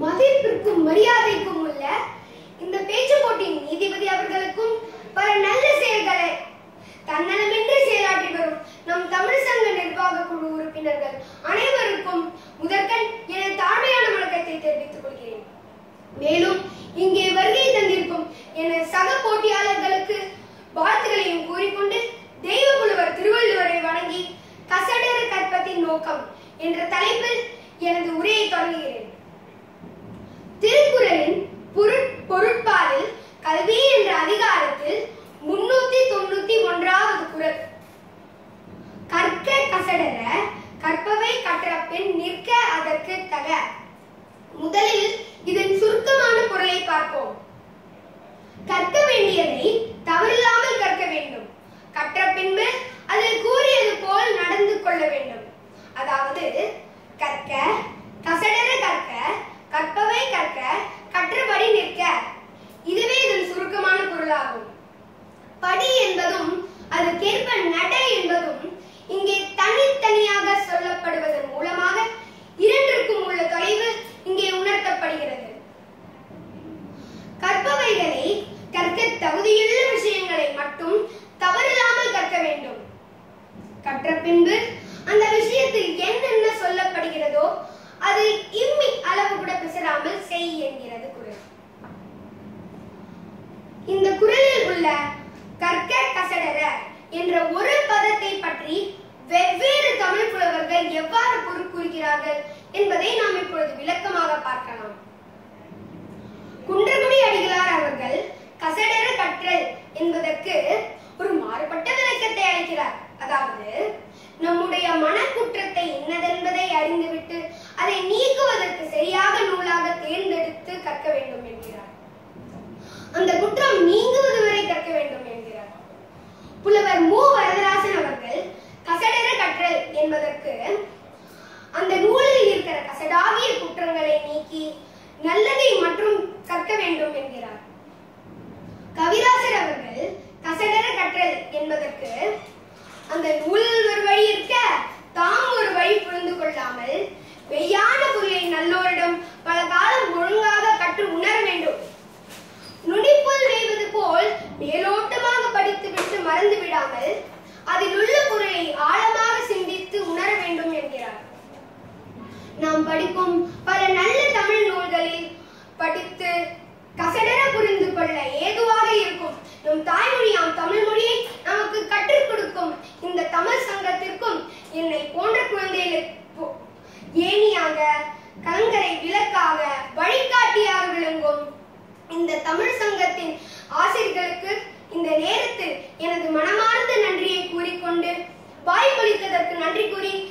மதிப்பிற்கும் மரியாதைக்கும் உள்ள இந்த பேச்சு போட்டியின் நீதிபதி அவர்களுக்கும் பல நல்ல செயல்களை தன்னலமின்றி செயலாற்றி வரும் நம் தமிழ் சங்க நிர்வாக குழு உறுப்பினர்கள் அனைவருக்கும் முதற்கண் எனது தாழ்மையான வணக்கத்தை தெரிவித்துக் கொள்கிறேன் மேலும் இங்கே வருகை தந்திருக்கும் எனது சக போட்டியாளர்களுக்கு வாழ்த்துக்களையும் கூறிக்கொண்டு தெய்வ புலவர் திருவள்ளுவரை வணங்கி கசடர கற்பத்தின் நோக்கம் என்ற தலைப்பில் எனது உரையை தொடங்குகிறேன் திருக்குறளின் பொருட் பொருட்பாலில் கல்வி என்ற அதிகாரத்தில் முன்னூத்தி தொண்ணூத்தி ஒன்றாவது குறள் கற்க கசடர கற்பவை கற்ற பின் நிற்க அதற்கு தக முதலில் இதன் சுருக்கமான பொருளை பார்ப்போம் கற்க வேண்டியதை தவறில்லாமல் கற்க வேண்டும் கற்ற பின்பு அதில் கூறியது போல் நடந்து கொள்ள வேண்டும் அதாவது கற்க கசடர கற்க கற்பவை கற்க கற்றபடி நிற்க இதுவே இதன் சுருக்கமான பொருளாகும் படி என்பதும் அதற்கேற்ப நட என்பதும் இங்கே தனித்தனியாக சொல்லப்படுவதன் மூலமாக இரண்டிற்கும் உள்ள தொலைவு இங்கே உணர்த்தப்படுகிறது கற்பவைகளை கற்க தகுதியுள்ள விஷயங்களை மட்டும் தவறில்லாமல் கற்க வேண்டும் கற்ற பின்பு அந்த விஷயத்தில் என்னென்ன சொல்லப்படுகிறதோ அது இம்மி அளவு கூட பிசராமல் செய் என்கிறது குரல் இந்த குரலில் உள்ள கற்க கசடர என்ற ஒரு பதத்தை பற்றி வெவ்வேறு தமிழ் புலவர்கள் எவ்வாறு பொருள் கூறுகிறார்கள் என்பதை நாம் இப்பொழுது விளக்கமாக பார்க்கலாம் குன்றக்குடி அடிகளார் அவர்கள் கசடர கற்றல் என்பதற்கு ஒரு மாறுபட்ட விளக்கத்தை அளிக்கிறார் அதாவது நம்முடைய மனக்குற்றத்தை இன்னதென்பதை அறிந்துவிட்டு அதை நீக்குவதற்கு சரியாக நூலாக தேர்ந்தெடுத்து கற்க வேண்டும் என்கிறார் அந்த குற்றம் நீங்குவது வரை கற்க வேண்டும் என்கிறார் புலவர் மு வரதராசன் அவர்கள் கசடர கற்றல் என்பதற்கு அந்த நூலில் இருக்கிற கசடாகிய குற்றங்களை நீக்கி நல்லதை மற்றும் கற்க வேண்டும் என்கிறார் கவிராசர் அவர்கள் கசடர கற்றல் என்பதற்கு அந்த நூலில் ஒரு வழி இருக்க தாம் ஒரு வழி புரிந்து கொள்ளாமல் மெய்யான பொருளை நல்லோரிடம் பல காலம் ஒழுங்காக கற்று உணர வேண்டும் நுனிப்புல் வேவது போல் மேலோட்டமாக படித்துவிட்டு மறந்து விடாமல் அதில் உள்ள பொருளை ஆழமாக சிந்தித்து உணர வேண்டும் என்கிறார் நாம் படிக்கும் பல நல்ல தமிழ் நூல்களில் படித்து கசடர புரிந்து கொள்ள ஏதுவாக இருக்கும் நம் தாய்மொழியாம் தமிழ் மொழியை நமக்கு கற்றுக் கொடுக்கும் இந்த தமிழ் சங்கத்திற்கும் என்னை போன்ற குழந்தைகளுக்கு ஏணியாக கலங்கரை விளக்காக வழிகாட்டியாக விளங்கும் இந்த தமிழ் சங்கத்தின் ஆசிரியர்களுக்கு இந்த நேரத்தில் எனது மனமார்ந்த நன்றியை கூறிக்கொண்டு வாய்ப்பளித்ததற்கு நன்றி கூறி